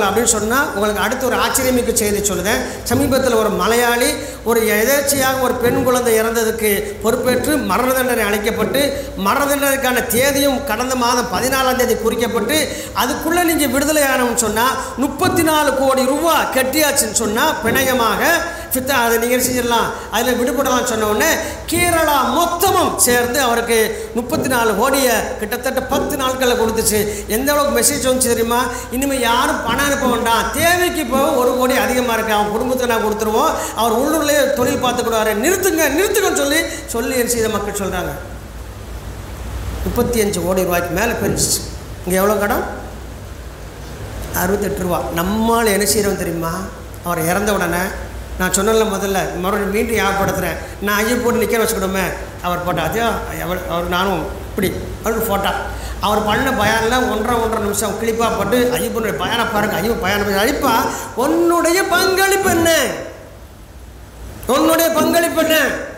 போகல அப்படின்னு சொன்னால் உங்களுக்கு அடுத்து ஒரு ஆச்சரியமிக்க செய்தி சொல்லுதேன் சமீபத்தில் ஒரு மலையாளி ஒரு எதேச்சையாக ஒரு பெண் குழந்தை இறந்ததுக்கு பொறுப்பேற்று மரண தண்டனை அளிக்கப்பட்டு மரண தண்டனைக்கான தேதியும் கடந்த மாதம் பதினாலாம் தேதி குறிக்கப்பட்டு அதுக்குள்ளே நீங்கள் விடுதலை ஆகணும்னு சொன்னால் முப்பத்தி நாலு கோடி ரூபா கட்டியாச்சுன்னு சொன்னால் பிணையமாக ஃபித்தா அதை நீங்கள் செஞ்சிடலாம் அதில் விடுபடலாம் சொன்ன உடனே கேரளா மொத்தமும் சேர்ந்து அவருக்கு முப்பத்தி நாலு கோடியை கிட்டத்தட்ட பத்து நாட்களில் கொடுத்துச்சு எந்த அளவுக்கு மெசேஜ் வந்துச்சு தெரியுமா இனிமேல் யாரும் பணம் அனுப்ப வேண்டாம் தேவைக்கு இப்போ ஒரு கோடி அதிகமாக இருக்குது அவன் குடும்பத்துக்கு நான் கொடுத்துருவோம் அவர் உள்ளூர்லேயே தொழில் பார்த்துக்கிடுவாரு நிறுத்துங்க நிறுத்துங்கன்னு சொல்லி சொல்லி என்ன செய்த மக்கள் சொல்கிறாங்க முப்பத்தி அஞ்சு கோடி ரூபாய்க்கு மேலே பெருந்துச்சு இங்கே எவ்வளோ கடன் அறுபத்தெட்டு ரூபா நம்மால் என்ன செய்கிறோம் தெரியுமா அவர் இறந்த உடனே நான் சொன்னல முதல்ல மறுபடியும் மீண்டும் ஞாபகப்படுத்துகிறேன் நான் ஐயோ போட்டு நிற்க வச்சுக்கிடுமே அவர் போட்டா அதே அவர் அவர் நானும் இப்படி அவர் ஃபோட்டா அவர் பண்ண பயானில் ஒன்றரை ஒன்றரை நிமிஷம் கிளிப்பாக போட்டு ஐயப்பனுடைய பயானை பாருங்கள் ஐயோ பயானை அழிப்பா உன்னுடைய பங்களிப்பு என்ன உன்னுடைய பங்களிப்பு என்ன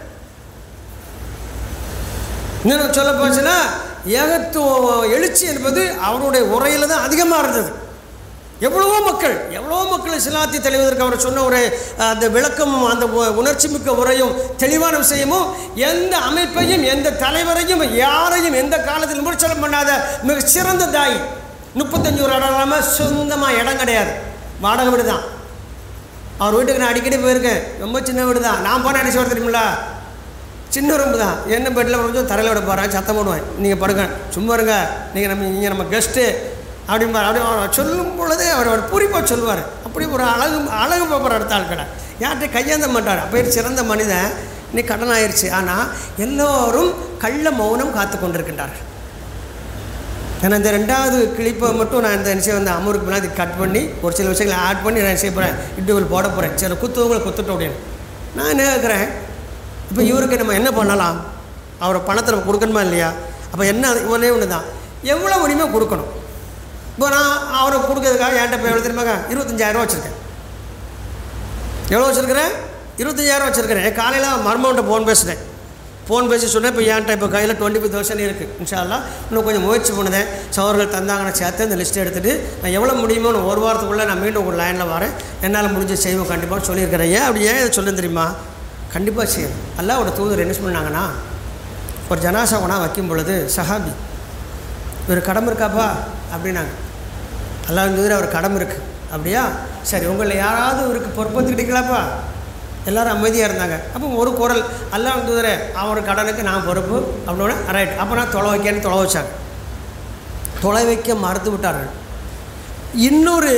இன்னும் சொல்ல போச்சுன்னா ஏகத்துவ எழுச்சி என்பது அவருடைய உரையில் தான் அதிகமாக இருந்தது எவ்வளவோ மக்கள் எவ்வளவோ மக்கள் சிலாத்தி தெளிவதற்கு அவர் சொன்ன ஒரு அஹ், அந்த விளக்கமும் அந்த உ- உணர்ச்சி மிக்க உரையும் தெளிவான விஷயமும் எந்த அமைப்பையும் எந்த தலைவரையும் யாரையும் எந்த காலத்தில் விமர்சனம் பண்ணாத மிக சிறந்த தாய் முப்பத்தஞ்சு ஒரு இடம் இல்லாமல் சொந்தமாக இடம் கிடையாது வாடகை வீடு தான் அவர் வீட்டுக்கு நான் அடிக்கடி போயிருக்கேன் ரொம்ப சின்ன வீடு தான் நான் போன அடிச்சு வர தெரியுமில்ல சின்ன ரூம்பு தான் என்ன பெட்டில் கொஞ்சம் தரையில் விட போகிறேன் சத்தம் போடுவேன் நீங்கள் படுங்க சும்மா இருங்க நீங்கள் நம்ம நீங்கள் நம்ம கெஸ்ட்டு அப்படிம்பார் அப்படி அவர் சொல்லும் பொழுதே அவர் அவர் பூரிப்பாக சொல்லுவார் அப்படி ஒரு அழகு அழகு பார்ப்பார் அடுத்த ஆள் கடை யார்கிட்ட கையேந்த மாட்டார் அப்போ சிறந்த மனிதன் இன்னைக்கு கடன் ஆயிடுச்சு ஆனால் எல்லோரும் கள்ள மௌனம் காத்து கொண்டிருக்கின்றார்கள் ஏன்னா இந்த ரெண்டாவது கிளிப்பை மட்டும் நான் இந்த விஷயம் வந்து அமருக்கு முன்னாடி கட் பண்ணி ஒரு சில விஷயங்களை ஆட் பண்ணி நான் செய்ய போகிறேன் இட்டுகள் போட போகிறேன் சில குத்துவங்களை குத்துட்டோம் அப்படின்னு நான் என்ன கேட்குறேன் இப்போ இவருக்கு நம்ம என்ன பண்ணலாம் அவரை பணத்தை நம்ம கொடுக்கணுமா இல்லையா அப்போ என்ன ஒரே ஒன்று தான் எவ்வளோ உரிமை கொடுக்கணும் இப்போ நான் அவரை கொடுக்கறதுக்காக என்கிட்ட இப்போ எவ்வளோ தெரியுமாங்க இருபத்தஞ்சாயிரம் வச்சுருக்கேன் எவ்வளோ வச்சுருக்கிறேன் இருபத்தஞ்சாயிரம் வச்சுருக்கிறேன் காலையில் மர்மவன்ட்ட ஃபோன் பேசுகிறேன் ஃபோன் பேசி சொன்னேன் இப்போ என்கிட்ட இப்போ கையில் டுவெண்ட்டி ஃபைவ் தௌசண்ட் இருக்குது இன்ஷால்லா இன்னும் கொஞ்சம் முயற்சி பண்ணுதேன் சவர்கள் தந்தாங்கன்னு சேர்த்து அந்த லிஸ்ட் எடுத்துகிட்டு நான் எவ்வளோ முடியுமோ நான் ஒரு வாரத்துக்குள்ளே நான் மீண்டும் உங்கள் லைனில் வரேன் என்னால் முடிஞ்ச செய்வோம் கண்டிப்பாக சொல்லியிருக்கிறேன் ஏன் அப்படி ஏன் இதை சொல்ல தெரியுமா கண்டிப்பாக செய்யணும் அல்லாவோட தூதர் என்ன பண்ணாங்கன்னா ஒரு ஜனாசா உணா வைக்கும் பொழுது சஹாபி இவர் கடமை இருக்காப்பா அப்படின்னாங்க அல்லாஹ் தூதர் அவர் கடமை இருக்குது அப்படியா சரி உங்களில் யாராவது இவருக்கு பொறுப்பேற்றுக்கிட்டீங்களாப்பா எல்லாரும் அமைதியாக இருந்தாங்க அப்போ ஒரு குரல் அல்லாஹ் தூதரே அவர் கடனுக்கு நான் பொறுப்பு அப்படின்னா ரைட் அப்போ நான் தொலை வைக்கன்னு தொலை வச்சாங்க தொலை வைக்க மறுத்து விட்டார்கள் இன்னொரு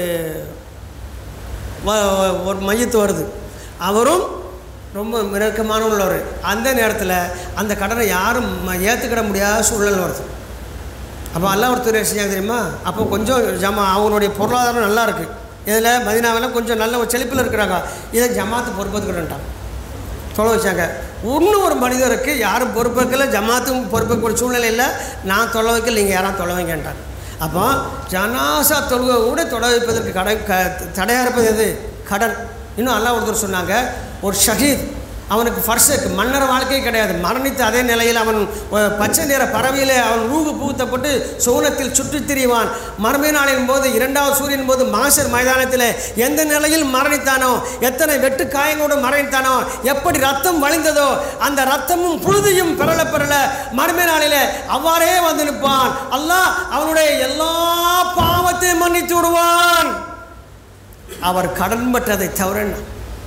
வ- வ- ஒரு மையத்து வருது அவரும் ரொம்ப மிரக்கமான உள்ளவர் அந்த நேரத்தில் அந்த கடனை யாரும் ம- ஏற்றுக்கிட முடியாத சூழல் வருது அப்போ அல்லாஹ் ஒருத்தர் என்ன செஞ்சாங்க தெரியுமா அப்போ கொஞ்சம் ஜமா அவங்களுடைய பொருளாதாரம் நல்லா இருக்குது இதில் மதினாவில் கொஞ்சம் நல்ல ஒரு செழிப்பில் இருக்கிறாங்க இதை ஜமாத்து பொறுப்பேற்றுக்கிறேன்ட்டான் தொலை வச்சாங்க இன்னும் ஒரு மனிதருக்கு யாரும் பொறுப்பேற்கல ஜமாத்தும் பொறுப்பேற்க ஒரு சூழ்நிலை இல்லை நான் தொலை வைக்கல நீங்கள் யாரும் தொலை வைங்கன்றாங்க அப்போ ஜனாசா தொழுகை கூட தொலை வைப்பதற்கு கடை க தடையாக இருப்பது எது கடன் இன்னும் அல்லாஹ் ஒருத்தர் சொன்னாங்க ஒரு ஷஹீத் அவனுக்கு ஃபர்ஸ்ட் மன்னர் வாழ்க்கையே கிடையாது மரணித்த அதே நிலையில் அவன் அஹ், பச்சை நிற பறவையிலே அவன் ரூகு பூத்தப்பட்டு சோனத்தில் சுற்றித் திரிவான் மறுமை நாளின் போது இரண்டாவது சூரியன் போது மாசர் மைதானத்தில் எந்த நிலையில் மரணித்தானோ எத்தனை வெட்டு காயங்களோடு மரணித்தானோ எப்படி ரத்தம் வழிந்ததோ அந்த ரத்தமும் புழுதியும் பெறல பெறல மறுமை நாளிலே அவ்வாறே வந்து நிற்பான் அல்லாஹ் அவனுடைய எல்லா பாவத்தையும் மன்னித்து விடுவான் அவர் கடன் பட்டதை தவிர என்ன?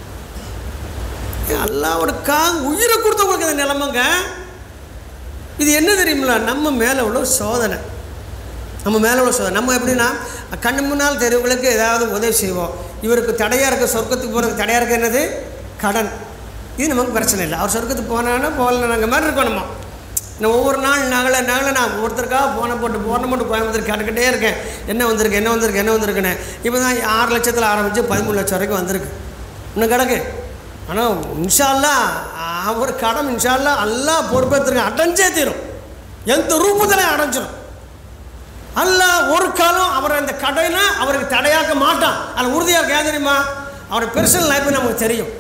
அல்லாவோடக்காக உயிரை கொடுத்தவங்களுக்கு இந்த நிலைமைங்க இது என்ன தெரியுங்களா நம்ம மேலே உள்ள ஒரு சோதனை நம்ம மேலே உள்ள சோதனை நம்ம எப்படின்னா கண்ணு முன்னால் தெருவுகளுக்கு ஏதாவது உதவி செய்வோம் இவருக்கு தடையாக இருக்க சொர்க்கத்துக்கு போகிறதுக்கு தடையாக இருக்க என்னது கடன் இது நமக்கு பிரச்சனை இல்லை அவர் சொர்க்கத்துக்கு போனான்னா போகல நாங்கள் மாதிரி இருக்கோம் நம்ம நான் ஒவ்வொரு நாள் நகலை நகலை நான் ஒருத்தருக்காக போனை போட்டு போனை போட்டு கோயம்புத்தூர் கேட்டுக்கிட்டே இருக்கேன் என்ன வந்திருக்கு என்ன வந்திருக்கு என்ன வந்திருக்குன்னு இப்போ தான் ஆறு லட்சத்தில் ஆரம்பித்து பதிமூணு லட்சம் வரைக்கும் வந்திருக்கு இன்னும் கிடக்கு ஆனால் இன்ஷால்லா அவர் கடன் இன்ஷால்லா எல்லாம் பொறுப்பேற்றுருங்க அடைஞ்சே தீரும் எந்த ரூபத்தில் அடைஞ்சிடும் அல்லாஹ் ஒரு காலம் அவர் அந்த கடனை அவருக்கு தடையாக்க மாட்டான் அதில் உறுதியாக ஏன் தெரியுமா அவர் பெர்சனல் லைஃப் நமக்கு தெரியும்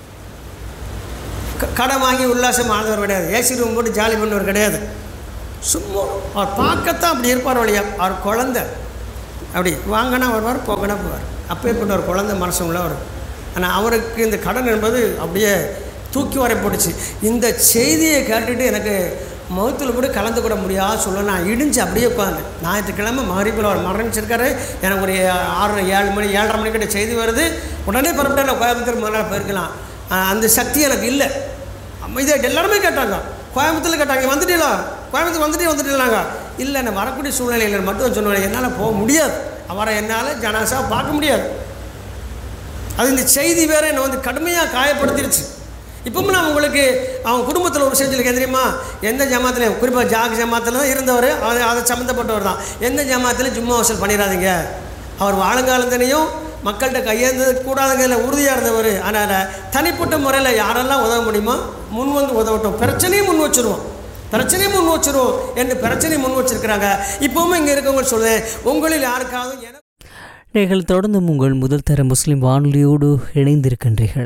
க- கடன் வாங்கி உல்லாசம் ஆனவர் கிடையாது ஏசி ரூம் போட்டு ஜாலி பண்ணவர் கிடையாது சும்மா அவர் பார்க்கத்தான் அப்படி இருப்பார் வழியா அவர் குழந்தை அப்படி வாங்கினா வருவார் போகனா போவார் அப்பேற்பட்ட ஒரு குழந்தை மனசு உள்ளவர் ஆனால் அவருக்கு இந்த கடன் என்பது அப்படியே தூக்கி வரை போட்டுச்சு இந்த செய்தியை கேட்டுட்டு எனக்கு மௌத்தில் கூட கலந்து கூட முடியாத சொல்ல நான் இடிஞ்சு அப்படியே உட்காந்தேன் ஞாயிற்றுக்கிழமை மகரிப்பில் அவர் மரணிச்சிருக்காரு எனக்கு ஒரு ஆறு ஏழு மணி ஏழரை மணிக்கிட்ட செய்தி வருது உடனே புறப்பட்டு நான் கோயம்புத்தூர் முதல்ல போயிருக்கலாம் ஆஹ் அந்த சக்தி எனக்கு இல்லை அமைதியாக எல்லாருமே கேட்டாங்க கோயம்புத்தூர்ல கேட்டாங்க வந்துட்டீங்களா கோயம்புத்தூர் வந்துட்டே வந்துட்டீங்களாங்க இல்லை நான் வரக்கூடிய சூழ்நிலையில் மட்டும் சொன்னேன் என்னால் போக முடியாது அவரை என்னால் ஜனாசா பார்க்க முடியாது அது இந்த செய்தி வேற என்னை வந்து கடுமையாக காயப்படுத்திடுச்சு இப்பவும் நான் உங்களுக்கு அவன் குடும்பத்தில் ஒரு செஞ்சிருக்கேன் தெரியுமா எந்த ஜமாத்துலையும் குறிப்பாக ஜாக் ஜமாத்தில் தான் இருந்தவர் அது அதை சம்மந்தப்பட்டவர் தான் எந்த ஜமாத்துலையும் சும்மா வசூல் பண்ணிடாதீங்க அவர் வாழுங்காலத்தினையும் மக்கள்கிட்ட கையேந்தது கூடாதுங்கிறதுல உறுதியாக இருந்தவர் ஆனால் தனிப்பட்ட முறையில் யாரெல்லாம் உதவ முடியுமோ முன் வந்து உதவட்டும் பிரச்சனையும் முன் வச்சுருவோம் பிரச்சனையும் முன் வச்சுருவோம் என்று பிரச்சனையும் முன் வச்சிருக்கிறாங்க இப்போவும் இங்கே இருக்கவங்க சொல்லுவேன் உங்களில் யாருக்காவது என நீங்கள் தொடர்ந்தும் உங்கள் முதல் தர முஸ்லிம் வானொலியோடு இணைந்திருக்கின்றீர்கள்